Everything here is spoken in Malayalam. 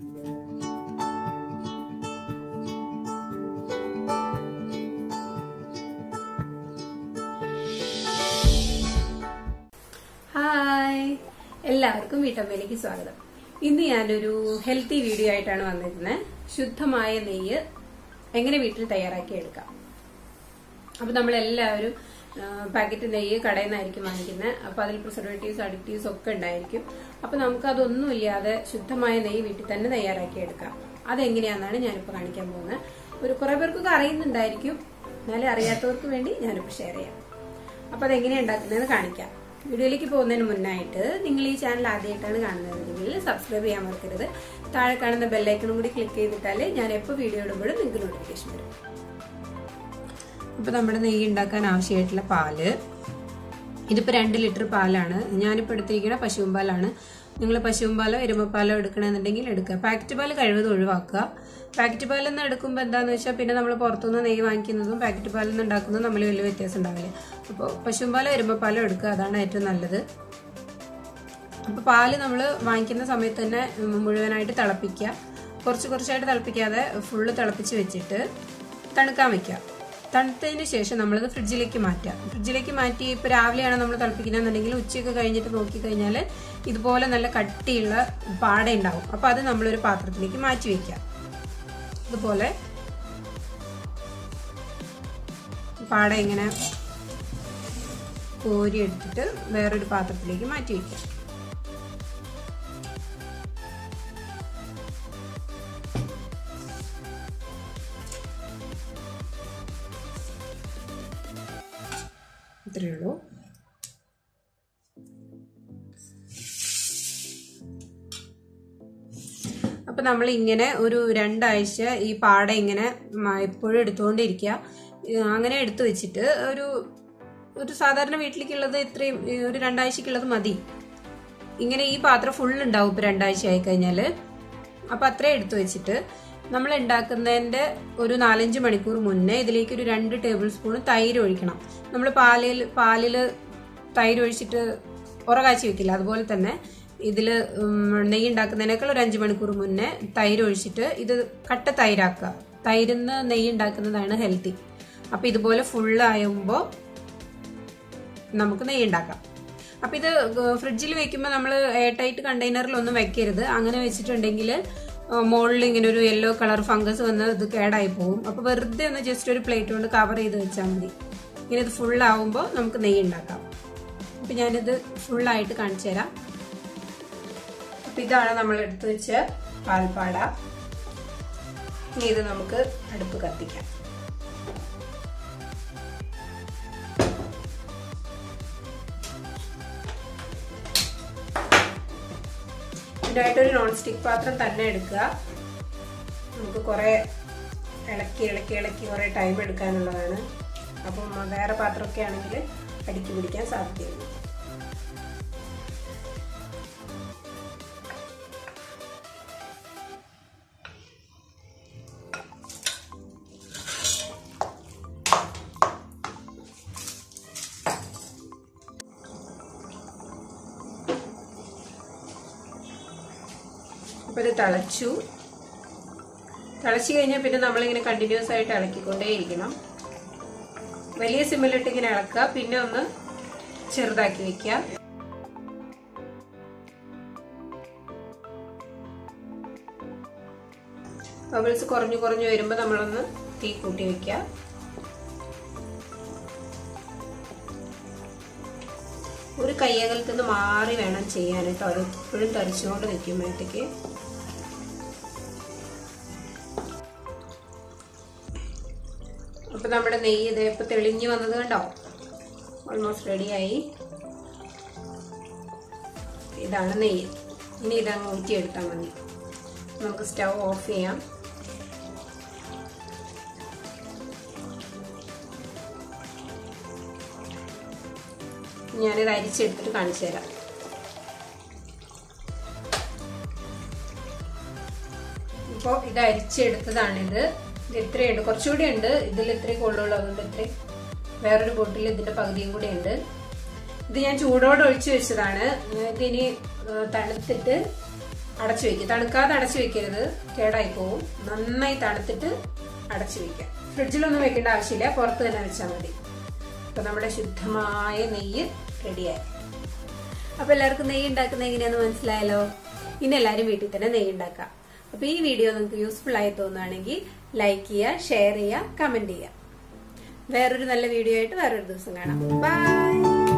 ഹായ് എല്ലാവർക്കും വീട്ടമ്മയിലേക്ക് സ്വാഗതം ഇന്ന് ഞാനൊരു ഹെൽത്തി വീഡിയോ ആയിട്ടാണ് വന്നിരുന്നത് ശുദ്ധമായ നെയ്യ് എങ്ങനെ വീട്ടിൽ തയ്യാറാക്കി എടുക്കാം അപ്പൊ നമ്മൾ എല്ലാവരും പാക്കറ്റ് നെയ്യ് കടയിൽ നിന്നായിരിക്കും വാങ്ങിക്കുന്നത് അപ്പൊ അതിൽ പ്രിസർവേറ്റീവ്സ് അഡിക്റ്റീവ്സ് ഒക്കെ ഉണ്ടായിരിക്കും അപ്പൊ നമുക്ക് അതൊന്നുമില്ലാതെ ശുദ്ധമായ നെയ്യ് വീട്ടിൽ തന്നെ തയ്യാറാക്കി എടുക്കാം അതെങ്ങനെയാണെന്നാണ് ഞാനിപ്പോ കാണിക്കാൻ പോകുന്നത് ഒരു കുറെ പേർക്കൊക്കെ അറിയുന്നുണ്ടായിരിക്കും എന്നാലും അറിയാത്തവർക്ക് വേണ്ടി ഞാനിപ്പോ ഷെയർ ചെയ്യാം അപ്പൊ അതെങ്ങനെയാണ് ഉണ്ടാക്കുന്നതെന്ന് കാണിക്കാം വീഡിയോയിലേക്ക് പോകുന്നതിന് മുന്നായിട്ട് നിങ്ങൾ ഈ ചാനൽ ആദ്യമായിട്ടാണ് കാണുന്നതെങ്കിൽ സബ്സ്ക്രൈബ് ചെയ്യാൻ മറക്കരുത് താഴെ കാണുന്ന ബെല്ലൈക്കണും കൂടി ക്ലിക്ക് ചെയ്തിട്ടാലേ ഞാൻ എപ്പോൾ വീഡിയോ ഇടുമ്പോഴും നിങ്ങൾക്ക് നോട്ടിഫിക്കേഷൻ വരും അപ്പൊ നമ്മുടെ നെയ്യ് ഉണ്ടാക്കാൻ ആവശ്യമായിട്ടുള്ള പാല് ഇതിപ്പോ രണ്ട് ലിറ്റർ പാലാണ് ഞാനിപ്പോൾ എടുത്തിരിക്കുന്ന പശുവും പാലാണ് നിങ്ങൾ പശുവും പാലോ എരുമപ്പാലോ എടുക്കണമെന്നുണ്ടെങ്കിൽ എടുക്കുക പാക്കറ്റ് പാൽ കഴിവതും ഒഴിവാക്കുക പാക്കറ്റ് പാലിൽ നിന്ന് എടുക്കുമ്പോൾ എന്താണെന്ന് വെച്ചാൽ പിന്നെ നമ്മൾ പുറത്തുനിന്ന് നെയ്യ് വാങ്ങിക്കുന്നതും പാക്കറ്റ് പാലിൽ നിന്ന് ഉണ്ടാക്കുന്നതും നമ്മൾ വലിയ വ്യത്യാസം ഉണ്ടാവില്ല അപ്പോൾ പശുവും പാലോ എരുമപ്പാലോ എടുക്കുക അതാണ് ഏറ്റവും നല്ലത് അപ്പോൾ പാല് നമ്മൾ വാങ്ങിക്കുന്ന സമയത്ത് തന്നെ മുഴുവനായിട്ട് തിളപ്പിക്കുക കുറച്ച് കുറച്ചായിട്ട് തിളപ്പിക്കാതെ ഫുള്ള് തിളപ്പിച്ച് വെച്ചിട്ട് തണുക്കാൻ വെക്കുക തണുത്തതിന് ശേഷം നമ്മളത് ഫ്രിഡ്ജിലേക്ക് മാറ്റുക ഫ്രിഡ്ജിലേക്ക് മാറ്റി ഇപ്പോൾ രാവിലെയാണ് നമ്മൾ തിളപ്പിക്കുന്നതെന്നുണ്ടെങ്കിൽ ഉച്ചയൊക്കെ കഴിഞ്ഞിട്ട് നോക്കിക്കഴിഞ്ഞാൽ ഇതുപോലെ നല്ല കട്ടിയുള്ള പാട ഉണ്ടാവും അപ്പോൾ അത് നമ്മളൊരു പാത്രത്തിലേക്ക് മാറ്റി വയ്ക്കുക ഇതുപോലെ പാട ഇങ്ങനെ കോരി എടുത്തിട്ട് വേറൊരു പാത്രത്തിലേക്ക് മാറ്റി വയ്ക്കുക ഇത്രയേ ഉള്ളൂ അപ്പൊ നമ്മൾ ഇങ്ങനെ ഒരു രണ്ടാഴ്ച ഈ പാട ഇങ്ങനെ എപ്പോഴും എടുത്തുകൊണ്ടിരിക്കുക അങ്ങനെ എടുത്തു വെച്ചിട്ട് ഒരു ഒരു സാധാരണ വീട്ടിലേക്കുള്ളത് ഇത്രയും ഒരു രണ്ടാഴ്ചക്കുള്ളത് മതി ഇങ്ങനെ ഈ പാത്രം ഫുൾ ഉണ്ടാവും ഇപ്പൊ രണ്ടാഴ്ച ആയി കഴിഞ്ഞാല് അപ്പൊ അത്രയും എടുത്തു വെച്ചിട്ട് നമ്മൾ ഉണ്ടാക്കുന്നതിന്റെ ഒരു നാലഞ്ച് മണിക്കൂർ മുന്നേ ഇതിലേക്ക് ഒരു രണ്ട് ടേബിൾ സ്പൂൺ തൈര് ഒഴിക്കണം നമ്മൾ പാലിൽ പാലില് തൈര് ഒഴിച്ചിട്ട് ഉറകാച്ചി വെക്കില്ല അതുപോലെ തന്നെ ഇതിൽ നെയ്യ് ഉണ്ടാക്കുന്നതിനേക്കാൾ ഒരു അഞ്ച് മണിക്കൂർ മുന്നേ തൈര് ഒഴിച്ചിട്ട് ഇത് കട്ട തൈരാക്കുക തൈരിന്ന് നെയ്യ് ഉണ്ടാക്കുന്നതാണ് ഹെൽത്തി അപ്പൊ ഇതുപോലെ ഫുള്ളായുമ്പോൾ നമുക്ക് നെയ്യ് ഉണ്ടാക്കാം അപ്പൊ ഇത് ഫ്രിഡ്ജിൽ വെക്കുമ്പോൾ നമ്മൾ എയർ ടൈറ്റ് കണ്ടെയ്നറിലൊന്നും വെക്കരുത് അങ്ങനെ വെച്ചിട്ടുണ്ടെങ്കിൽ മുകളിൽ ഇങ്ങനെ ഒരു യെല്ലോ കളർ ഫംഗസ് വന്ന് ഇത് കേടായി പോകും അപ്പൊ വെറുതെ ഒന്ന് ജസ്റ്റ് ഒരു പ്ലേറ്റ് കൊണ്ട് കവർ ചെയ്ത് വെച്ചാൽ മതി ഇങ്ങനെ ഇത് ഫുൾ ആവുമ്പോൾ നമുക്ക് നെയ്യ് ഉണ്ടാക്കാം അപ്പൊ ഞാനിത് ഫുള്ളായിട്ട് കാണിച്ചു തരാം അപ്പൊ ഇതാണ് നമ്മൾ എടുത്തു വെച്ച പാൽപ്പാട ഇനി ഇത് നമുക്ക് അടുപ്പ് കത്തിക്കാം ഇതിനായിട്ടൊരു നോൺ സ്റ്റിക്ക് പാത്രം തന്നെ എടുക്കുക നമുക്ക് കുറേ ഇളക്കി ഇളക്കി ഇളക്കി കുറേ ടൈം എടുക്കാനുള്ളതാണ് അപ്പം വേറെ പാത്രമൊക്കെ ആണെങ്കിൽ അടുക്കി പിടിക്കാൻ സാധ്യതയുണ്ട് അപ്പോൾ ഇത് തിളച്ചു തിളച്ചു കഴിഞ്ഞാൽ പിന്നെ നമ്മളിങ്ങനെ കണ്ടിന്യൂസ് ആയിട്ട് ഇളക്കിക്കൊണ്ടേയിരിക്കണം വലിയ സിമ്മിലിട്ട് ഇങ്ങനെ ഇളക്കുക പിന്നെ ഒന്ന് ചെറുതാക്കി വെക്കുക ബബിൾസ് കുറഞ്ഞു കുറഞ്ഞു വരുമ്പോൾ നമ്മളൊന്ന് തീ കൂട്ടി വെക്കുക ഒരു കയ്യകലത്തിൽ നിന്ന് മാറി വേണം ചെയ്യാൻ കേട്ടോ അത് എപ്പോഴും തെറിച്ചുകൊണ്ട് നിൽക്കുമ്പോഴത്തേക്ക് അപ്പൊ നമ്മുടെ നെയ്യ് ഇത് ഇപ്പൊ തെളിഞ്ഞു വന്നത് കണ്ടോ ഓൾമോസ്റ്റ് റെഡിയായി ഇതാണ് നെയ്യ് ഇനി ഇതങ്ങ് ഊറ്റിയെടുത്താൽ മതി നമുക്ക് സ്റ്റൗ ഓഫ് ചെയ്യാം ഞാനിത് അരിച്ചെടുത്തിട്ട് കാണിച്ചു തരാം ഇപ്പോൾ ഇത് അരിച്ചെടുത്തതാണിത് ഇത് ഇത്രയുണ്ട് കുറച്ചുകൂടി ഉണ്ട് ഇതിൽ ഇത്രയും കൊള്ളുള്ളൂ അതുകൊണ്ട് ഇത്രയും വേറൊരു ബോട്ടിൽ ഇതിന്റെ പകുതിയും കൂടി ഉണ്ട് ഇത് ഞാൻ ചൂടോടെ ഒഴിച്ചു വെച്ചതാണ് ഇതിനി തണുത്തിട്ട് അടച്ചു വെക്കുക തണുക്കാതെ അടച്ചു വെക്കരുത് കേടായി പോവും നന്നായി തണുത്തിട്ട് അടച്ചു വെക്കുക ഫ്രിഡ്ജിലൊന്നും വെക്കേണ്ട ആവശ്യമില്ല പുറത്ത് തന്നെ വെച്ചാൽ മതി അപ്പൊ നമ്മുടെ ശുദ്ധമായ നെയ്യ് റെഡിയായി അപ്പൊ എല്ലാവർക്കും നെയ്യ് ഉണ്ടാക്കുന്ന എങ്ങനെയാന്ന് മനസ്സിലായല്ലോ ഇനി എല്ലാവരും വീട്ടിൽ തന്നെ നെയ്യ് ഉണ്ടാക്കാം അപ്പൊ ഈ വീഡിയോ നിങ്ങൾക്ക് യൂസ്ഫുൾ ആയി തോന്നുകയാണെങ്കിൽ ലൈക്ക് ചെയ്യുക ഷെയർ ചെയ്യുക കമന്റ് ചെയ്യുക വേറൊരു നല്ല വീഡിയോ ആയിട്ട് വേറൊരു ദിവസം കാണാം ബൈ